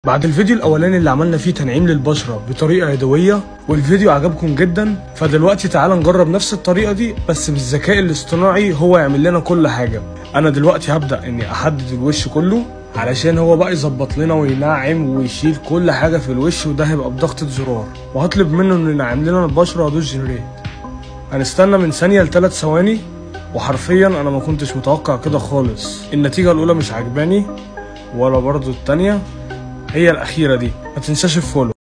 بعد الفيديو الاولاني اللي عملنا فيه تنعيم للبشره بطريقه يدويه والفيديو عجبكم جدا فدلوقتي تعالى نجرب نفس الطريقه دي بس بالذكاء الاصطناعي هو يعمل لنا كل حاجه انا دلوقتي هبدا اني احدد الوش كله علشان هو بقى يظبط لنا وينعم ويشيل كل حاجه في الوش وده هيبقى بضغطه زرار وهطلب منه انه ينعم لنا البشره وادوس جنريت هنستنى من ثانيه لثلاث ثواني وحرفيا انا ما كنتش متوقع كده خالص النتيجه الاولى مش عجباني ولا برضو التانيه هي الاخيره دي ما تنساش الفولو